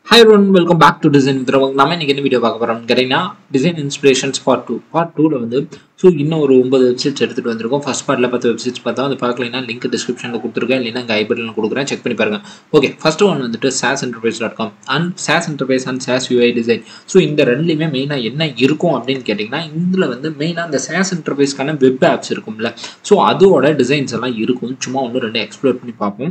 hi one welcome back to design நம்ம இன்னைக்கு என்ன வீடியோ பார்க்க போறோம்னு கேட்டீங்கன்னா design inspirations part two part டூவில் வந்து ஸோ இன்னும் ஒரு ஒன்பது வெப்சைட்ஸ் எடுத்துகிட்டு வந்திருக்கோம் ஃபர்ஸ்ட் பார்ட்டில் பத்து வெப்சைட்ஸ் பார்த்தா அது பார்க்கலைன்னா லிங்க் டிஸ்கிரிப்ஷனில் கொடுத்துருக்கேன் இல்லைன்னா இங்கே ஐபட்டில் கொடுக்குறேன் செக் பண்ணி பாருங்க ஓகே ஃபர்ஸ்ட் ஒன் வந்துட்டு SaaS interface dot com and SaaS interface and SaaS UI design so இந்த ரெண்டுலையுமே மெயினாக என்ன இருக்கும் அப்படின்னு கேட்டிங்கன்னா இதில் வந்து மெயினாக அந்த சாஸ் இன்டர்ஃபேஸ்க்கான வெப் ஆப்ஸ் இருக்கும்ல ஸோ அதோட டிசைன்ஸ் எல்லாம் இருக்கும் சும்மா ஒன்று ரெண்டு எக்ஸ்ப்ளோர் பண்ணி பார்ப்போம்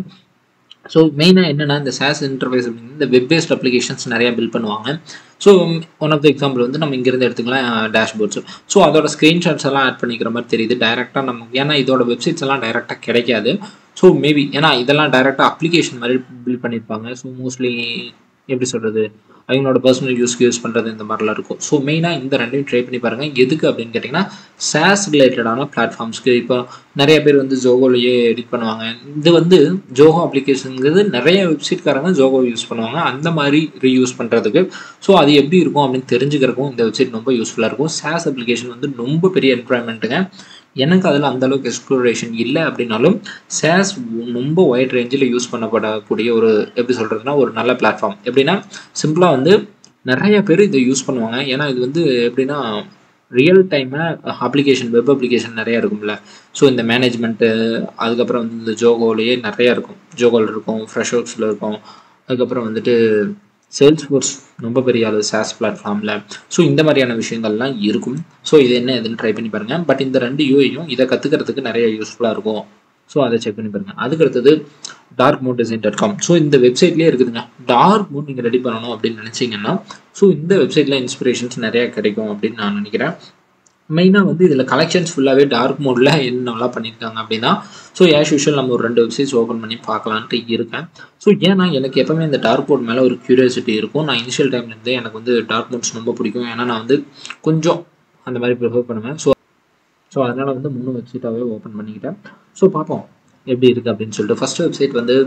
ஸோ மெயினாக என்னென்னா இந்த சாஸ் இன்டர்ஃபேஸ் அப்படின்னு இந்த வெப் பேஸ்ட் அப்ளிகேஷன்ஸ் நிறையா பில்ட் பண்ணுவாங்க so one of the example வந்து நம்ம இங்கேருந்து எடுத்துக்கலாம் டேஷ்போர்ட்ஸ் ஸோ அதோட ஸ்க்ரீன்ஷாட்ஸ் எல்லாம் ஆட் பண்ணிக்கிற மாதிரி தெரியுது டைரெக்டாக நம்ம ஏன்னா இதோட வெப்சைட்ஸ் எல்லாம் டைரெக்டாக கிடைக்காது ஸோ மேபி ஏன்னா இதெல்லாம் டைரெக்டாக அப்ளிகேஷன் மாதிரி பில்ட் பண்ணியிருப்பாங்க ஸோ மோஸ்ட்லி எப்படி சொல்கிறது அவங்களோட பர்சனல் யூஸ்க்கு யூஸ் பண்ணுறது இந்த மாதிரிலாம் இருக்கும் ஸோ மெயினாக இந்த ரெண்டையும் ட்ரை பண்ணி பாருங்கள் எதுக்கு அப்படின்னு கேட்டிங்கன்னா சாஸ் ரிலேட்டடான பிளாட்ஃபார்ம்ஸ்க்கு இப்போ நிறைய பேர் வந்து ஜோகோலையே எடிட் பண்ணுவாங்க இது வந்து ஜோகோ அப்ளிகேஷனுங்கிறது நிறைய வெப்சைட்காரங்க ஜோகோ யூஸ் பண்ணுவாங்க அந்த மாதிரி ரீயூஸ் பண்ணுறதுக்கு ஸோ அது எப்படி இருக்கும் அப்படின்னு தெரிஞ்சுக்கிறக்கும் இந்த வெப்சைட் ரொம்ப யூஸ்ஃபுல்லாக இருக்கும் சாஸ் அப்ளிகேஷன் வந்து ரொம்ப பெரிய என்வரான்மெண்ட்டுங்க எனக்கு அதில் அந்தளவுக்கு எக்ஸ்ப்ளோரேஷன் இல்லை அப்படின்னாலும் சேஸ் ரொம்ப ஒயிட் ரேஞ்சில் யூஸ் பண்ணப்படக்கூடிய ஒரு எப்படி சொல்கிறதுனா ஒரு நல்ல பிளாட்ஃபார்ம் எப்படின்னா சிம்பிளாக வந்து நிறைய பேர் இதை யூஸ் பண்ணுவாங்க ஏன்னா இது வந்து எப்படின்னா ரியல் டைமில் அப்ளிகேஷன் வெப் அப்ளிகேஷன் நிறையா இருக்கும்ல ஸோ இந்த மேனேஜ்மெண்ட்டு அதுக்கப்புறம் வந்து இந்த ஜோகோலேயே நிறையா இருக்கும் ஜோகோவில் இருக்கும் ஃப்ரெஷ் ஒர்க்ஸில் இருக்கும் அதுக்கப்புறம் வந்துட்டு சேல்ஸ் ஃபோர்ஸ் ரொம்ப பெரிய ஆளு சாஸ் பிளாட்ஃபார்மில் ஸோ இந்த மாதிரியான விஷயங்கள்லாம் இருக்கும் ஸோ இது என்ன எதுன்னு ட்ரை பண்ணி பாருங்கள் பட் இந்த ரெண்டு யூஐயும் இதை கற்றுக்கிறதுக்கு நிறைய யூஸ்ஃபுல்லாக இருக்கும் ஸோ அதை செக் பண்ணி பாருங்கள் அதுக்கு அடுத்தது dark mode design dot com so இந்த வெப்சைட்லேயே இருக்குதுங்க டார்க் மோட் நீங்கள் ரெடி பண்ணணும் அப்படின்னு நினச்சிங்கன்னா ஸோ இந்த வெப்சைட்டில் இன்ஸ்பிரேஷன்ஸ் நிறையா கிடைக்கும் அப்படின்னு நான் நினைக்கிறேன் மெயினாக வந்து இதில் கலெக்ஷன்ஸ் ஃபுல்லாகவே டார்க் மோடில் என்னெல்லாம் பண்ணியிருக்காங்க அப்படின்னா ஸோ ஆஸ் யூஷுவல் நம்ம ஒரு ரெண்டு வெப்சைட்ஸ் ஓப்பன் பண்ணி பார்க்கலான்ட்டு இருக்கேன் ஸோ ஏன்னா எனக்கு எப்போவுமே இந்த டார்க் மோட் மேலே ஒரு க்யூரியாசிட்டி இருக்கும் நான் இனிஷியல் டைம்லேருந்தே எனக்கு வந்து டார்க் மோட்ஸ் ரொம்ப பிடிக்கும் ஏன்னா நான் வந்து கொஞ்சம் அந்த மாதிரி ப்ரிஃபர் பண்ணுவேன் ஸோ ஸோ அதனால் வந்து மூணு வெப்சைட்டாகவே ஓப்பன் பண்ணிக்கிட்டேன் ஸோ பார்ப்போம் எப்படி இருக்குது அப்படின்னு சொல்லிட்டு ஃபஸ்ட்டு வெப்சைட் வந்து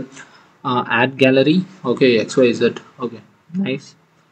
add gallery okay XYZ okay nice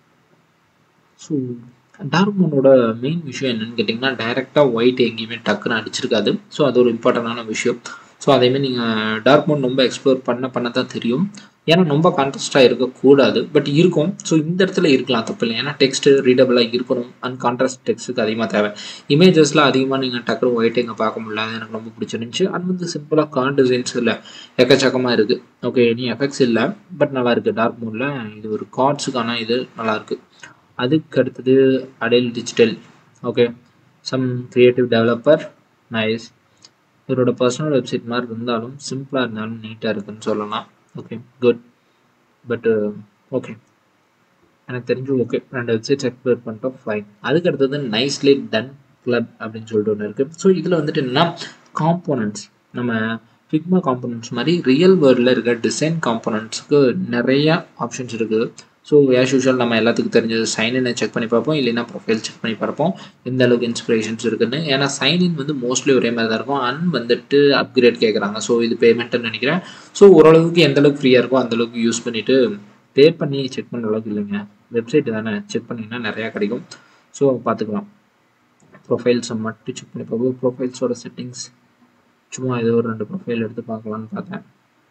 so dark மோனோட மெயின் விஷயம் என்னன்னு கேட்டிங்கன்னா டைரெக்டாக ஒயிட் எங்கேயுமே டக்குன்னு அடிச்சிருக்காது ஸோ அது ஒரு இம்பார்ட்டண்டான விஷயம் ஸோ அதேமாதிரி நீங்கள் டார்க் மோட் ரொம்ப எக்ஸ்ப்ளோர் பண்ண பண்ண தான் தெரியும் ஏன்னா ரொம்ப கான்ட்ராஸ்டாக இருக்கக்கூடாது பட் இருக்கும் ஸோ இந்த இடத்துல இருக்கலாம் தப்பு இல்லை ஏன்னா டெக்ஸ்ட்டு ரீடபிளாக இருக்கணும் அண்ட் கான்ட்ராஸ்ட் டெக்ஸ்ட்டுக்கு அதிகமாக தேவை இமேஜஸில் அதிகமாக நீங்கள் டக்குனு ஒயிட் எங்கே பார்க்க முடியல அது எனக்கு ரொம்ப பிடிச்சிருந்துச்சு அது வந்து சிம்பிளாக கான் டிசைன்ஸ் இல்லை எக்கச்சக்கமாக இருக்குது ஓகே இனி எஃபெக்ட்ஸ் இல்லை பட் நல்லா இருக்குது டார்க் மோடில் இது ஒரு கார்ட்ஸுக்கான இது நல்லாயிருக்கு அதுக்கு அடுத்தது Adele digital okay some creative developer nice இவரோட பர்சனல் வெப்சைட் மாதிரி இருந்தாலும் சிம்பிளாக இருந்தாலும் நீட்டாக இருக்குன்னு சொல்லலாம் ஓகே குட் பட்டு ஓகே எனக்கு தெரிஞ்சு ஓகே ரெண்டு வெப்சைட்ஸ் எக்ஸ்ப்ளோர் பண்ணிட்டோம் ஃபைன் அதுக்கு அடுத்தது நைஸ்லி டன் கிளப் அப்படின்னு சொல்லிட்டு ஒன்று இருக்குது ஸோ இதில் வந்துட்டு என்னன்னா காம்போனன்ட்ஸ் நம்ம ஃபிக்மா காம்போனன்ட்ஸ் மாதிரி ரியல் வேர்ல்டில் இருக்க டிசைன் காம்போனன்ட்ஸ்க்கு நிறையா ஆப்ஷன்ஸ் இருக்குது ஸோ ஆஸ் யூஷுவல் நம்ம எல்லாத்துக்கும் தெரிஞ்சது சைன்இனை செக் பண்ணி பார்ப்போம் இல்லைன்னா ப்ரொஃபைல் செக் பண்ணி பார்ப்போம் எந்த அளவுக்கு இன்ஸ்பிரேஷன்ஸ் இருக்குன்னு ஏன்னா சைன்இன் வந்து மோஸ்ட்லி ஒரே மாதிரி தான் இருக்கும் அண்ட் வந்துட்டு அப்கிரேட் கேட்குறாங்க ஸோ இது பேமெண்ட்டுன்னு நினைக்கிறேன் ஸோ ஓரளவுக்கு எந்த அளவுக்கு ஃப்ரீயாக இருக்கோ அந்த அளவுக்கு யூஸ் பண்ணிவிட்டு பே பண்ணி செக் பண்ணுற அளவுக்கு இல்லைங்க வெப்சைட் தானே செக் பண்ணிங்கன்னா நிறையா கிடைக்கும் ஸோ பார்த்துக்கலாம் ப்ரொஃபைல்ஸை மட்டும் செக் பண்ணி பார்ப்போம் ப்ரொஃபைல்ஸோட செட்டிங்ஸ் சும்மா ஏதோ ஒரு ரெண்டு ப்ரொஃபைல் எடுத்து பார்க்கலான்னு பார்த்தேன்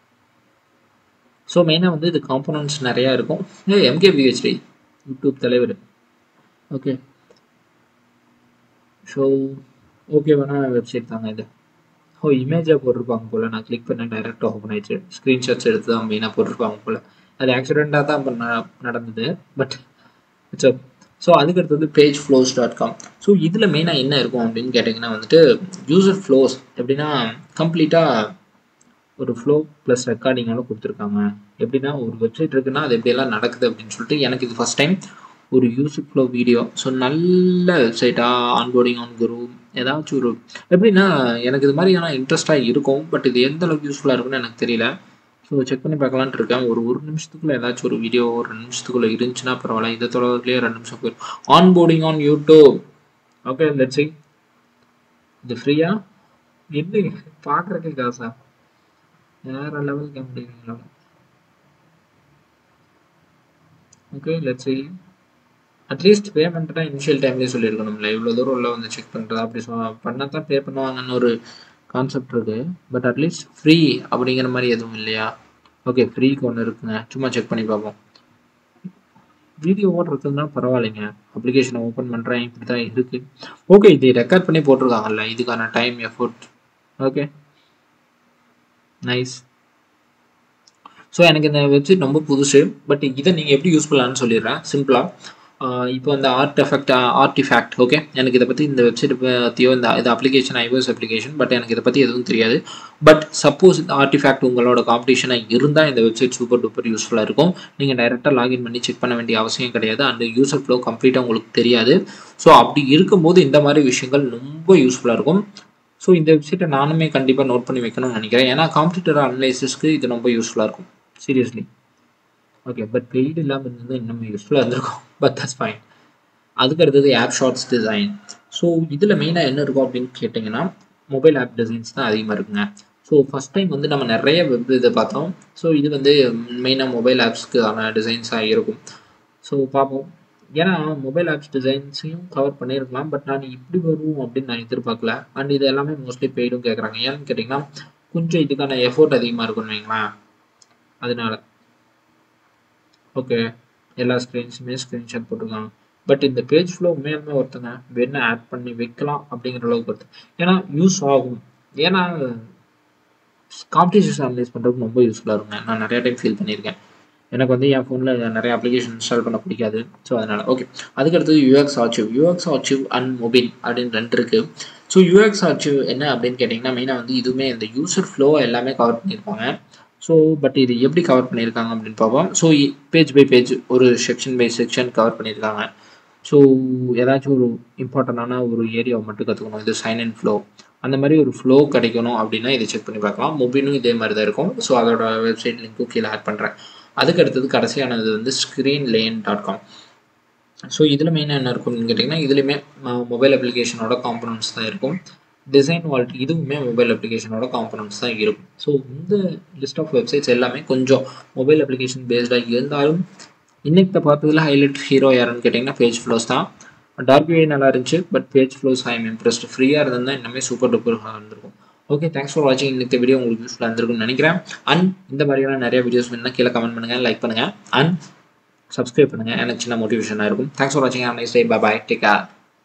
ஸோ மெயினாக வந்து இது காம்போனன்ட்ஸ் நிறையா இருக்கும் ஏ எம்கே பிஹெச்டி யூடியூப் தலைவர் ஓகே ஸோ ஓகே வேணால் வெப்சைட் தாங்க இது ஓ இமேஜாக போட்டிருப்பாங்க போல் நான் கிளிக் பண்ண டைரெக்டாக ஓப்பன் ஆயிடுச்சு ஸ்க்ரீன்ஷாட்ஸ் எடுத்து தான் மெயினாக போட்டிருப்பாங்க போல் அது ஆக்சிடெண்ட்டாக தான் பண்ண நடந்தது பட் இட்ஸ் ஸோ அதுக்கடுத்தது page flows dot com so இதில் மெயினாக என்ன இருக்கும் அப்படின்னு கேட்டிங்கன்னா வந்துட்டு யூசர் ஃப்ளோஸ் எப்படின்னா கம்ப்ளீட்டாக ஒரு ஃப்ளோ ப்ளஸ் ரெக்கார்டிங்கோட கொடுத்துருக்காங்க எப்படின்னா ஒரு வெப்சைட் இருக்குன்னா அது எப்படியெல்லாம் நடக்குது அப்படின்னு சொல்லிட்டு எனக்கு இது ஃபஸ்ட் டைம் ஒரு யூசிக் ஃப்ளோ வீடியோ ஸோ நல்ல வெப்சைட்டாக ஆன்போர்டிங் ஆன் குரு ஏதாச்சும் ஒரு எப்படின்னா எனக்கு இது மாதிரியான இன்ட்ரெஸ்ட்டாக இருக்கும் பட் இது எந்த அளவுக்கு யூஸ்ஃபுல்லாக இருக்குன்னு எனக்கு தெரியல ஸோ செக் பண்ணி பார்க்கலான்ட்டு இருக்கேன் ஒரு ஒரு நிமிஷத்துக்குள்ளே ஏதாச்சும் ஒரு வீடியோ ஒரு ரெண்டு நிமிஷத்துக்குள்ளே இருந்துச்சுன்னா பரவாயில்ல இதை தொடர்லேயே ரெண்டு நிமிஷம் போயிடும் onboarding on YouTube okay let's இது ஃப்ரீயா இல்லை பார்க்குறக்கே காசா வேற லெவல் கம்பெனிங்களோட ஓகே லெட்ஸ் சி அட்லீஸ்ட் பேமெண்ட்னா இனிஷியல் டைம்லேயே சொல்லியிருக்கணும்ல இவ்வளோ தூரம் உள்ள வந்து செக் பண்ணுறது அப்படி சொ பண்ணால் தான் பே பண்ணுவாங்கன்னு ஒரு கான்செப்ட் இருக்குது பட் அட்லீஸ்ட் ஃப்ரீ அப்படிங்கிற மாதிரி எதுவும் இல்லையா ஓகே ஃப்ரீக்கு ஒன்று இருக்குங்க சும்மா செக் பண்ணி பார்ப்போம் வீடியோ ஓடுறதுனா பரவாயில்லைங்க அப்ளிகேஷனை ஓப்பன் பண்ணுறேன் இப்படி தான் இருக்குது ஓகே இது ரெக்கார்ட் பண்ணி போட்டிருக்காங்கல்ல இதுக்கான time effort okay nice so எனக்கு இந்த வெப்சைட் ரொம்ப புதுசு பட் இதை நீங்கள் எப்படி யூஸ் பண்ணலான்னு சொல்லிடுறேன் சிம்பிளாக இப்போ இந்த ஆர்ட் எஃபெக்ட் ஆர்டிஃபேக்ட் ஓகே எனக்கு இதை பற்றி இந்த வெப்சைட் பற்றியோ இந்த இது அப்ளிகேஷன் ஐஓஎஸ் அப்ளிகேஷன் பட் எனக்கு இதை பற்றி எதுவும் தெரியாது பட் சப்போஸ் இந்த ஆர்டிஃபேக்ட் உங்களோட காம்படிஷனாக இருந்தால் இந்த வெப்சைட் சூப்பர் டூப்பர் யூஸ்ஃபுல்லாக இருக்கும் நீங்கள் டைரெக்டாக லாகின் பண்ணி செக் பண்ண வேண்டிய அவசியம் கிடையாது அந்த யூசர் ஃப்ளோ கம்ப்ளீட்டாக உங்களுக்கு தெரியாது ஸோ அப்படி இருக்கும்போது இந்த மாதிரி விஷயங்கள் ரொம்ப யூஸ்ஃபுல்லாக இருக்கும் ஸோ இந்த வெப்சைட்டை நானுமே கண்டிப்பாக நோட் பண்ணி வைக்கணும்னு நினைக்கிறேன் ஏன்னா காம்படிட்டர் அனலைசிஸ்க்கு இது ரொம்ப யூஸ்ஃபுல்லாக இருக்கும் சீரியஸ்லி ஓகே பட் பெய்டு இல்லாமல் இருந்தது இன்னும் யூஸ்ஃபுல்லாக இருந்திருக்கும் பட் தட்ஸ் ஃபைன் அதுக்கு அடுத்தது ஆப் ஷார்ட்ஸ் டிசைன் ஸோ இதில் மெயினாக என்ன இருக்கும் அப்படின்னு கேட்டிங்கன்னா மொபைல் ஆப் டிசைன்ஸ் தான் அதிகமாக இருக்குங்க ஸோ ஃபஸ்ட் டைம் வந்து நம்ம நிறைய வெப் இதை பார்த்தோம் ஸோ இது வந்து மெயினாக மொபைல் ஆப்ஸ்க்கான டிசைன்ஸாக இருக்கும் ஸோ பார்ப்போம் ஏன்னா மொபைல் ஆப்ஸ் டிசைன்ஸையும் கவர் பண்ணியிருக்கலாம் பட் நான் இப்படி வரும் அப்படின்னு நான் எதிர்பார்க்கல அண்ட் இது எல்லாமே மோஸ்ட்லி பெய்டும் கேட்குறாங்க ஏன்னு கேட்டிங்கன்னா கொஞ்சம் இதுக்கான எஃபோர்ட் அதிகமாக இருக்கும்னு வைங்களேன் அதனால ஓகே எல்லா ஸ்க்ரீன்ஸுமே ஸ்க்ரீன்ஷாட் போட்டிருக்காங்க பட் இந்த பேஜ் ஃப்ளோ உண்மையாலுமே ஒருத்தங்க வேணா ஆட் பண்ணி வைக்கலாம் அப்படிங்கிற அளவுக்கு ஒருத்தர் ஏன்னா யூஸ் ஆகும் ஏன்னா காம்படிஷன் அனலைஸ் பண்ணுறதுக்கு ரொம்ப யூஸ்ஃபுல்லாக இருக்குங்க நான் நிறைய டைம் ஃபீல் பண்ணியிருக்கேன் எனக்கு வந்து என் ஃபோனில் நிறைய அப்ளிகேஷன் இன்ஸ்டால் பண்ண பிடிக்காது ஸோ அதனால் ஓகே அதுக்கடுத்தது UX archive UX archive and mobile அப்படின்னு ரெண்டு இருக்குது ஸோ யூஎக்ஸ் ஆர்ச்சிவ் என்ன அப்படின்னு கேட்டிங்கன்னா மெயினாக வந்து இதுவுமே இந்த யூசர் ஃப்ளோ எல்லாமே கவர் பண்ணியிருப்பாங்க ஸோ பட் இது எப்படி கவர் பண்ணியிருக்காங்க அப்படின்னு பார்ப்போம் ஸோ பேஜ் பை பேஜ் ஒரு செக்ஷன் பை செக்ஷன் கவர் பண்ணியிருக்காங்க ஸோ ஏதாச்சும் ஒரு இம்பார்ட்டண்டான ஒரு ஏரியாவை மட்டும் கற்றுக்கணும் இது சைன் அண்ட் ஃப்ளோ அந்த மாதிரி ஒரு ஃப்ளோ கிடைக்கணும் அப்படின்னா இதை செக் பண்ணி பார்க்கலாம் மொபைலும் இதே மாதிரி தான் இருக்கும் ஸோ அதோட வெப்சைட் லிங்க்கும் கீழே ஆட் பண்ணுறேன் அதுக்கு அடுத்தது கடைசியானது வந்து screenlane dot com so இதில் மெயினாக என்ன இருக்கும்னு கேட்டிங்கன்னா இதுலேயுமே மொபைல் அப்ளிகேஷனோட காம்பனன்ட்ஸ் தான் இருக்கும் டிசைன் வால்ட் இதுவுமே மொபைல் அப்ளிகேஷனோட காம்பனன்ட்ஸ் தான் இருக்கும் ஸோ இந்த லிஸ்ட் ஆஃப் வெப்சைட்ஸ் எல்லாமே கொஞ்சம் மொபைல் அப்ளிகேஷன் பேஸ்டாக இருந்தாலும் இன்னைக்கு பார்த்ததுல ஹைலைட் ஹீரோ யாருன்னு கேட்டிங்கன்னா பேஜ் ஃப்ளோஸ் தான் டார்க் வே நல்லா இருந்துச்சு பட் பேஜ் ஃப்ளோஸ் ஐ எம் இம்ப்ரெஸ்ட் ஃப்ரீயாக இருந்திருந்தால் இன்னுமே சூப்பர் டூப்பராக இருந்திருக்கும் ஓகே தேங்க்ஸ் ஃபார் வாட்சிங் இந்த வீடியோ உங்களுக்கு யூஸ்ஃபுல்லாக இருந்திருக்கும்னு நினைக்கிறேன் அண்ட் இந்த மாதிரியான நிறைய வீடியோஸ் வேணும்னா கீழே கமெண்ட் பண்ணுங்கள் லைக் பண்ணுங்கள் அண்ட் சப்ஸ்கிரைப் பண்ணுங்கள் எனக்கு சின்ன மோட்டிவேஷனாக இருக்கும் தேங்க்ஸ் ஃபார் வாட்சிங் nice day bye bye take care